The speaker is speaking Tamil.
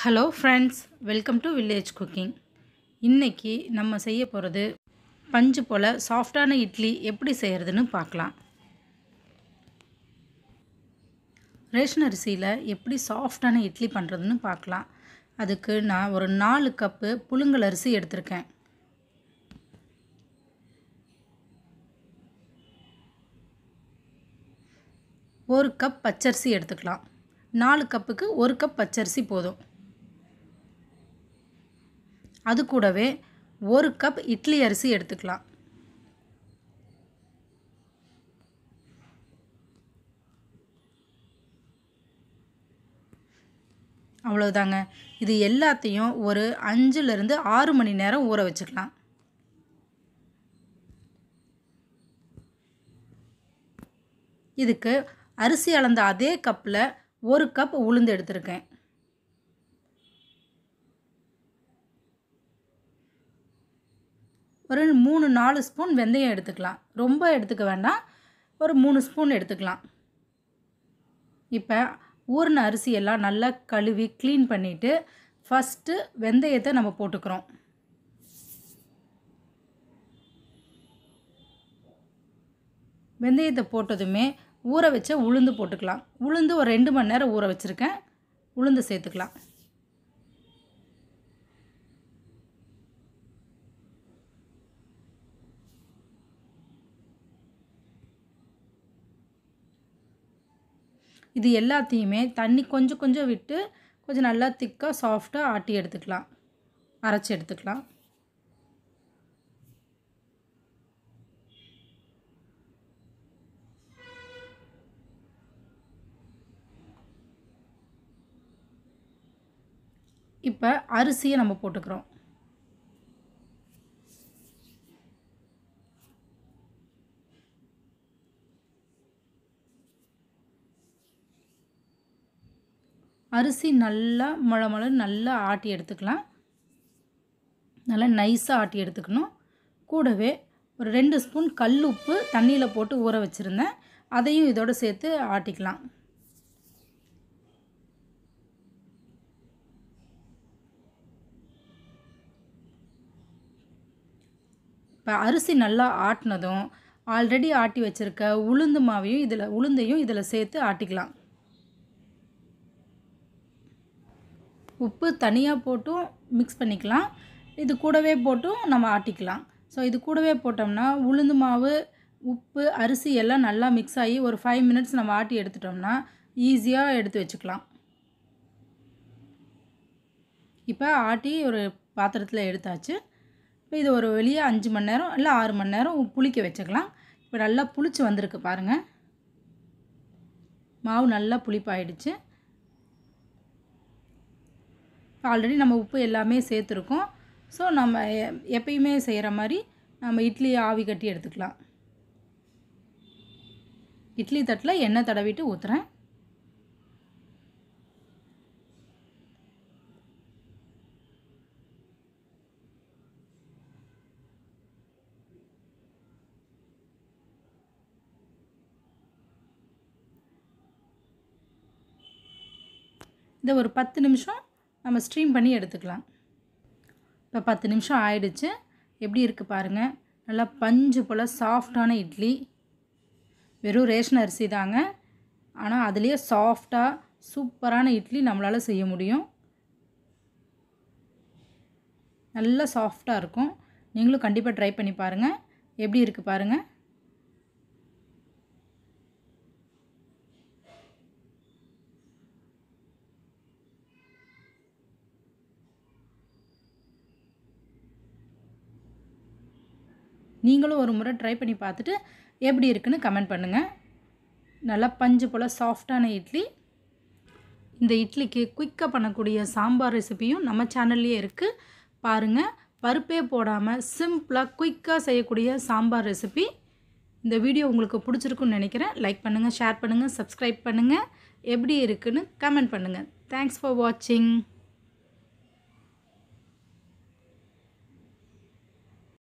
hello friends welcome to village cooking இன்றைக்கி நம்ம செய்ய போகிறது பஞ்சு போல் சாஃப்டான இட்லி எப்படி செய்கிறதுன்னு பார்க்கலாம் ரேஷன் அரிசியில் எப்படி சாஃப்டான இட்லி பண்ணுறதுன்னு பார்க்கலாம் அதுக்கு நான் ஒரு நாலு கப்பு புழுங்கல் அரிசி எடுத்திருக்கேன் ஒரு கப் பச்சரிசி எடுத்துக்கலாம் நாலு கப்புக்கு ஒரு கப் பச்சரிசி போதும் அது கூடவே ஒரு கப் இட்லி அரிசி எடுத்துக்கலாம் அவ்வளோதாங்க இது எல்லாத்தையும் ஒரு அஞ்சுலேருந்து ஆறு மணி நேரம் ஊற வச்சுக்கலாம் இதுக்கு அரிசி அளந்த அதே கப்பில் ஒரு கப் உளுந்து எடுத்திருக்கேன் ஒரு மூணு நாலு ஸ்பூன் வெந்தயம் எடுத்துக்கலாம் ரொம்ப எடுத்துக்க வேண்டாம் ஒரு மூணு ஸ்பூன் எடுத்துக்கலாம் இப்போ ஊறின அரிசியெல்லாம் நல்லா கழுவி க்ளீன் பண்ணிவிட்டு ஃபஸ்ட்டு வெந்தயத்தை நம்ம போட்டுக்கிறோம் வெந்தயத்தை போட்டதுமே ஊற வச்ச உளுந்து போட்டுக்கலாம் உளுந்து ஒரு ரெண்டு மணி நேரம் ஊற வச்சுருக்கேன் உளுந்து சேர்த்துக்கலாம் இது எல்லாத்தையுமே தண்ணி கொஞ்சம் கொஞ்சம் விட்டு கொஞ்சம் நல்லா திக்காக சாஃப்டாக ஆட்டி எடுத்துக்கலாம் அரைச்சி எடுத்துக்கலாம் இப்போ அரிசியை நம்ம போட்டுக்கிறோம் அரிசி நல்லா முளை முளை நல்லா ஆட்டி எடுத்துக்கலாம் நல்லா நைஸாக ஆட்டி எடுத்துக்கணும் கூடவே ஒரு ரெண்டு ஸ்பூன் கல் உப்பு தண்ணியில் போட்டு ஊற வச்சுருந்தேன் அதையும் இதோடு சேர்த்து ஆட்டிக்கலாம் இப்போ அரிசி நல்லா ஆட்டினதும் ஆல்ரெடி ஆட்டி வச்சுருக்க உளுந்து மாவையும் இதில் உளுந்தையும் இதில் சேர்த்து ஆட்டிக்கலாம் உப்பு தனியாக போட்டும் மிக்ஸ் பண்ணிக்கலாம் இது கூடவே போட்டும் நம்ம ஆட்டிக்கலாம் ஸோ இது கூடவே போட்டோம்னா உளுந்து மாவு உப்பு அரிசி எல்லாம் நல்லா மிக்ஸ் ஆகி ஒரு ஃபைவ் மினிட்ஸ் நம்ம ஆட்டி எடுத்துட்டோம்னா ஈஸியாக எடுத்து வச்சுக்கலாம் இப்போ ஆட்டி ஒரு பாத்திரத்தில் எடுத்தாச்சு இப்போ இது ஒரு வெளியே அஞ்சு மணி நேரம் இல்லை ஆறு மணி நேரம் புளிக்க வச்சுக்கலாம் இப்போ நல்லா புளிச்சு வந்திருக்கு பாருங்கள் மாவு நல்லா புளிப்பாயிடுச்சு ஆல்ரெடி நம்ம உப்பு எல்லாமே சேர்த்துருக்கோம் ஸோ நம்ம எப்பயுமே செய்கிற மாதிரி நம்ம இட்லி ஆவி கட்டி எடுத்துக்கலாம் இட்லி தட்டில் எண்ணெய் தடவிட்டு ஊற்றுறேன் இதை ஒரு பத்து நிமிஷம் நம்ம ஸ்ட்ரீம் பண்ணி எடுத்துக்கலாம் இப்போ பத்து நிமிஷம் ஆயிடுச்சு எப்படி இருக்குது பாருங்கள் நல்லா பஞ்சு போல் சாஃப்டான இட்லி வெறும் ரேஷன் அரிசி தாங்க ஆனால் அதுலேயே சாஃப்டாக சூப்பரான இட்லி நம்மளால் செய்ய முடியும் நல்லா சாஃப்டாக இருக்கும் நீங்களும் கண்டிப்பாக ட்ரை பண்ணி பாருங்கள் எப்படி இருக்குது பாருங்கள் நீங்களும் ஒரு முறை ட்ரை பண்ணி பார்த்துட்டு எப்படி இருக்குன்னு கமெண்ட் பண்ணுங்கள் நல்லா பஞ்சு போல் சாஃப்டான இட்லி இந்த இட்லிக்கு குயிக்காக பண்ணக்கூடிய சாம்பார் ரெசிபியும் நம்ம சேனல்லையே இருக்குது பாருங்கள் பருப்பே போடாமல் சிம்பிளாக குயிக்காக செய்யக்கூடிய சாம்பார் ரெசிபி இந்த வீடியோ உங்களுக்கு பிடிச்சிருக்குன்னு நினைக்கிறேன் லைக் பண்ணுங்கள் ஷேர் பண்ணுங்கள் சப்ஸ்கிரைப் பண்ணுங்கள் எப்படி இருக்குன்னு கமெண்ட் பண்ணுங்கள் தேங்க்ஸ் ஃபார் வாட்சிங்